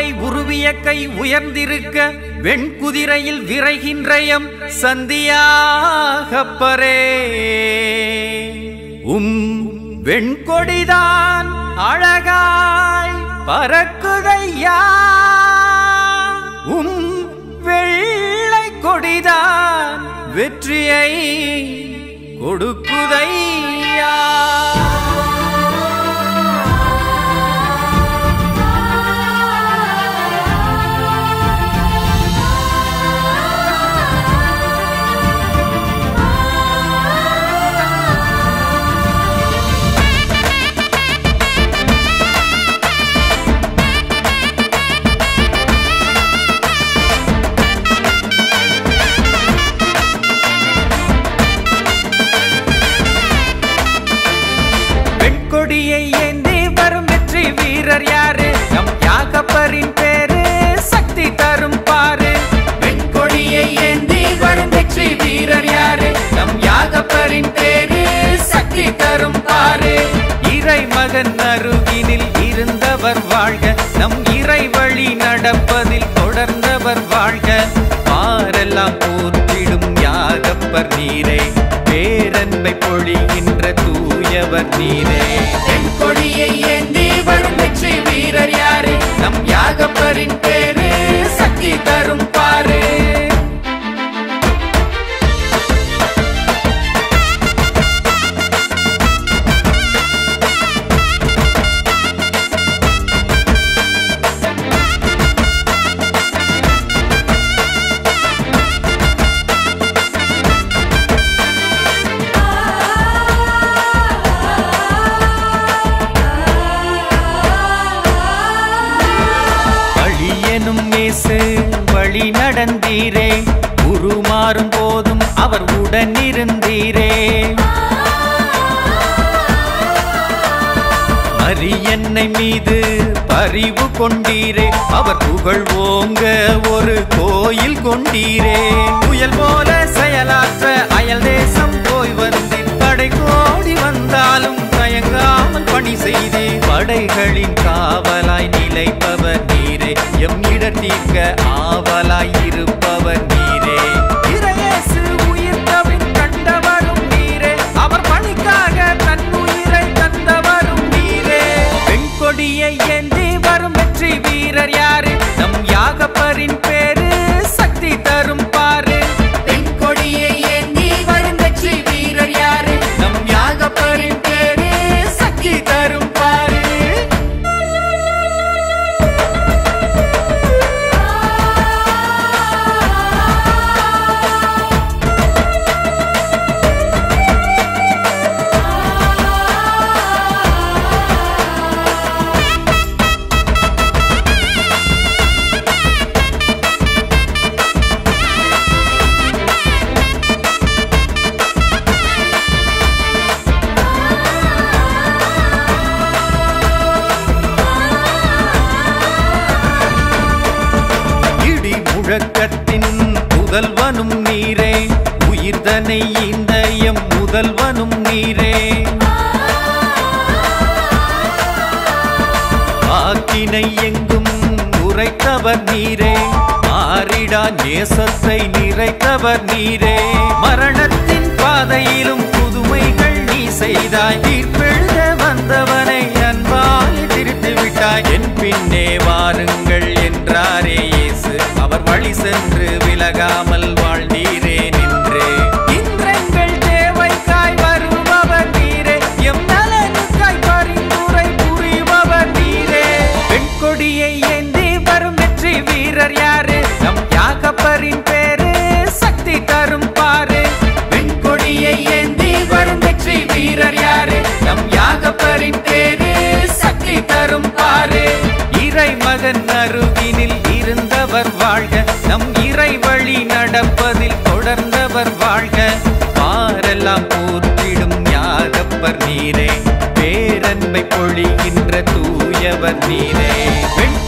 வான்கோதை உருவிய கை உயர்ந்திருக்க வெண்குதிரையில் விரைகின்ற M சந்தியாகப்பரே உம் வெண்கொடிதான் அழகாய் பறக்குதையா உம் வெள்ளை கொடிதான் வெற்றியை கொடுக்குதையா வெண்கொடியை ஏந்தி வரும் வெற்றி வீரர் யாரு நம் யாகப்பரின் பேரு சக்தி தரும் பாரு வெண்கொடியை ஏந்தி வரும் வெற்றி வீரர் யாரு நம் யாகப்பரின் பேரு சக்தி தரும் பாரு இறை மகன் அருகினில் இருந்தவர் வாழ்க நம் இறை வழி நடப்பதில் தொடர்ந்தவர் வாழ்க பாரெல்லாம் போற்றிடும் யாகப்பர் நீரே பேரன்பை பொழிகின்ற தூயவர் நீரே என் கொடியை ஏந்தி வரும் வெற்றி வீரர் யாரு நம் யாகப்பரின் பேரு சக்தி தரும் பாரு வழி எனும் இயேசு வழி நடந்தீரே உருமாறும் போதும் அவர் உடன் இருந்தீரே அரியன்னை மீது பரிவு கொண்டீரே அவர் புகழ் ஓங்க ஒரு கோயில் கொண்டீரே புயல் போல செயலாற்ற அயல் தேசம் போய் வந்தேன் படை கோடி வந்தாலும் தயங்காமல் பணி செய்தே படைகளின் காவலாய் நிலைப்பவர் நீரே எம் இடர் தீர்க்க ஆவலாய் இருப்பவர் நீரே இறையேசு உயிர்த்தபின் கண்டவரும் நீரே அவர் பணிக்காக தன் உயிரை தந்தவரும் நீரே வெண்கொடியை ஏந்தி வரும் வெற்றி வீரர் யாரு நம் யாகப்பரின் பேரு சக்தி தரும் பாரு வெண்கொடியை ஏந்தி வரும் வெற்றி வீரர் யாரு நம் யாகப்பரின் பேரு சக்தி தரும் பாரு இடி முழக்கத்தின் புதல்வனும் நீரே உயிர்தனை இந்த எம் முதல்வனும் நீரே ஆக்கினை எங்கும் உரைத்தவர் நீரே மாறிடா நேசத்தை நிறைத்தவர் நீரே மரணத்தின் பாதையிலும் புதுமைகள் நீ செய்தாய் தீர்ப்பெழுத வந்தவனை அன்பாய் திருத்து விட்டாய் என் பின்னே வாருங்கள் என்றாரே இயேசு அவர் வழி சென்று விலகாமல் வாழ்ந்தீரே நின்றே இன்றெங்கள் தேவைக்காய் வருபவர் நீரே எம் நலனுக்காய் பரிந்துரை புரிபவர் நீரே வெண்கொடியை ஏந்தி வரும் வெற்றி வீரர் யாரு நம் யாகப்பரின் பேரு சக்தி தரும் பாரு வெண்கொடியை ஏந்தி வரும் வெற்றி வீரர் யாரு நம் யாகப்பரின் பேரு சக்தி தரும் பாரு இறை மகன் அருகினில் இருந்தவர் வாழ்க நம் இறை வழி நடப்பதில் தொடர்ந்தவர் வாழ்க பாரெல்லாம் போற்றிடும் யாகப்பர் நீரே பேரன்பை பொழிகின்ற தூயவர் நீரே வெண்